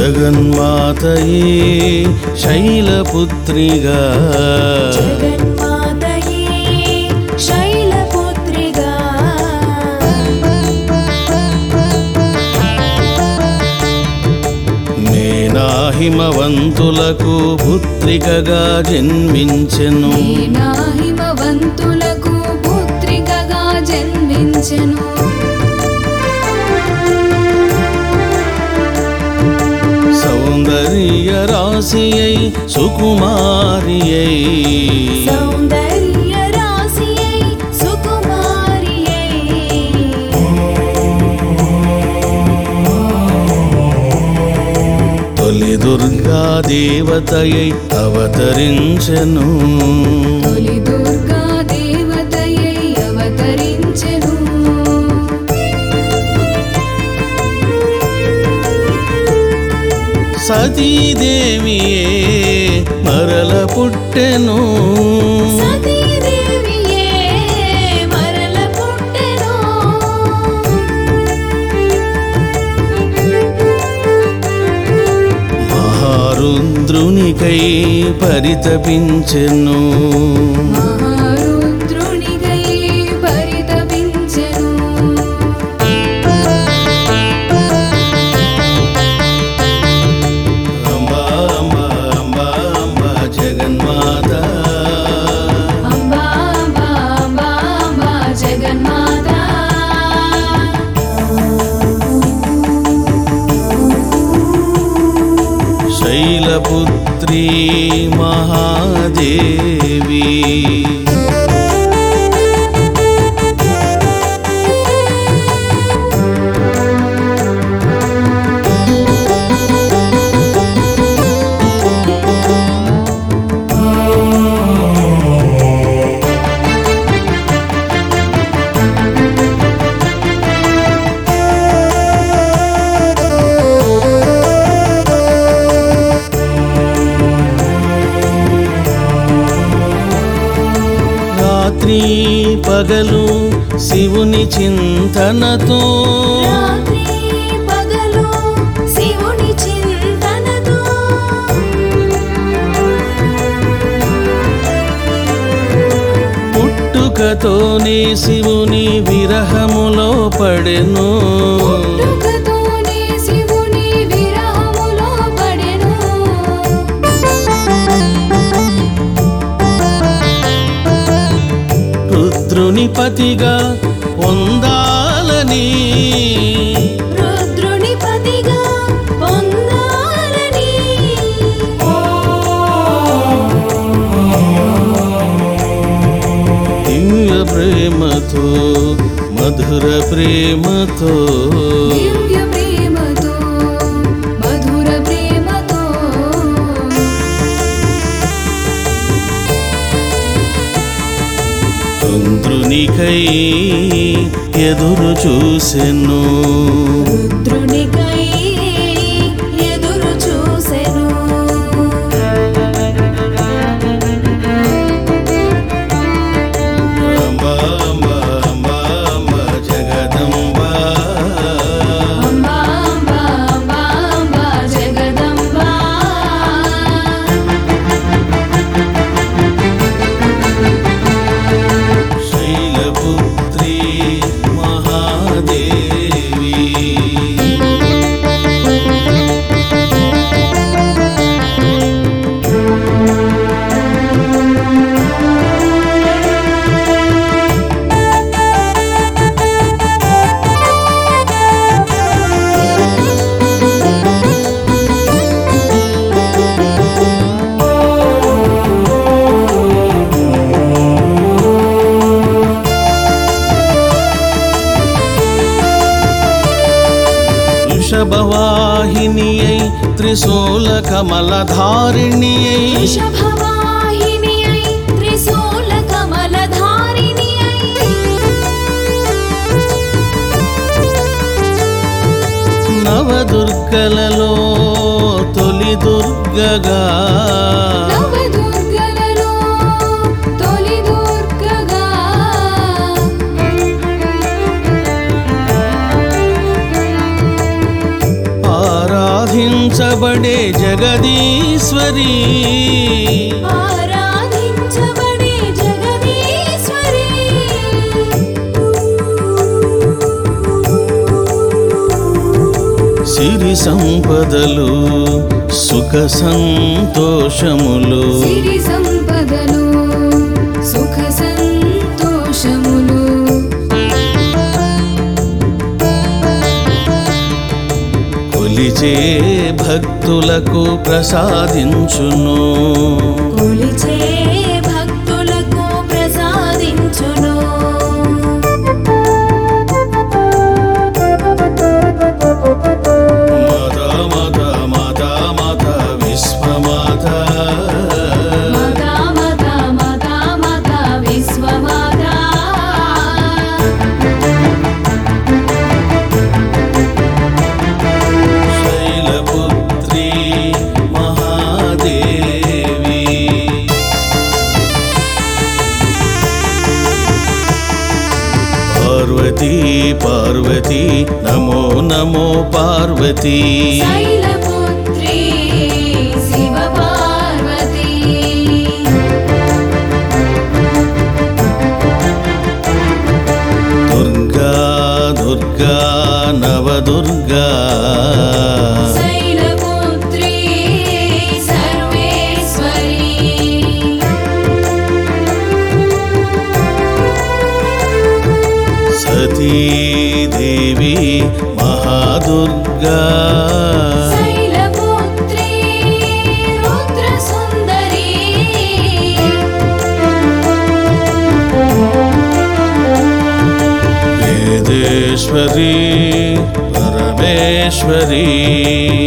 జగన్మాతయే శైలపుత్రిగా జగన్మాతయే శైలపుత్రిగా మేనాహిమవంతులకు పుత్రికగా జన్మించెను నా హిమవంతులకు పుత్రికగా జన్మించెను సౌందర్య రాశియై సుకుమారియై సౌందర్య రాశియై సుకుమారియై తొలి దుర్గా దేవతయై అవతరించెను తొలి దుర్గా దేవతయై అవతరించెను సతీదేవియే మరల పుట్టెను సతీదేవియే మరల పుట్టెను మహారుద్రునికై పరితపించెను మహారుద్రునికై పరితపించెను అంబా అంబా అంబా అంబా జగన్మాత అంబా అంబా అంబా అంబా జగన్మాత శైలపుత్రి మహాదేవి రాత్రి పగలు శివుని చింతనతో రాత్రి పగలు శివుని చింతనతో పుట్టుకతోనే శివుని విరహములో పడెను పుట్టుకతోనే శివుని విరహములో పడెను రుద్రుని పతిగా పొందాలని రుద్రుని పతిగా పొందాలని దివ్య ప్రేమతో మధుర ప్రేమతో దివ్య ప్రేమతో మధుర ప్రేమతో చంద్రునికై ఎదురు చూసెను రుద్రునికై ఎదురు చూసెను అంబా అంబా అంబా అంబా జగదంబా అంబా అంబా అంబా అంబా జగదంబా శైలపుత్రి మహాదేవి వృషభవాహినియై త్రిశూల కమలధారిణియై వృషభవాహినియై త్రిశూల కమలధారిణియై నవదుర్గలలో తొలి దుర్గగా నవదుర్గలలో తొలి దుర్గగా ఆరాధించ ఆరాధించబడే జగదీశ్వరి ఆరాధించబడే జగదీశ్వరి సిరి సంపదలు సుఖ సంతోషములు సిరి సంపదలు సుఖ సంతోషములు కొలిచే భక్తులకు ప్రసాదించును కొలిచే భక్తులకు ప్రసాదించును మాత మాత మాత మాత విశ్వమాత మాతా మాతా మాతా మాతా విశ్వమాతా శైలపుత్రి మహాదేవి పార్వతీ పార్వతీ నమో నమో పార్వతీ శైలపుత్రి శివ పార్వతీ దుర్గా దుర్గా నవదుర్గా శైలపుత్రి సర్వేశ్వరి సతీదేవి మహాదుర్గా శైలపుత్రి రుద్రసుందరి వేదేశ్వరి పరమేశ్వరి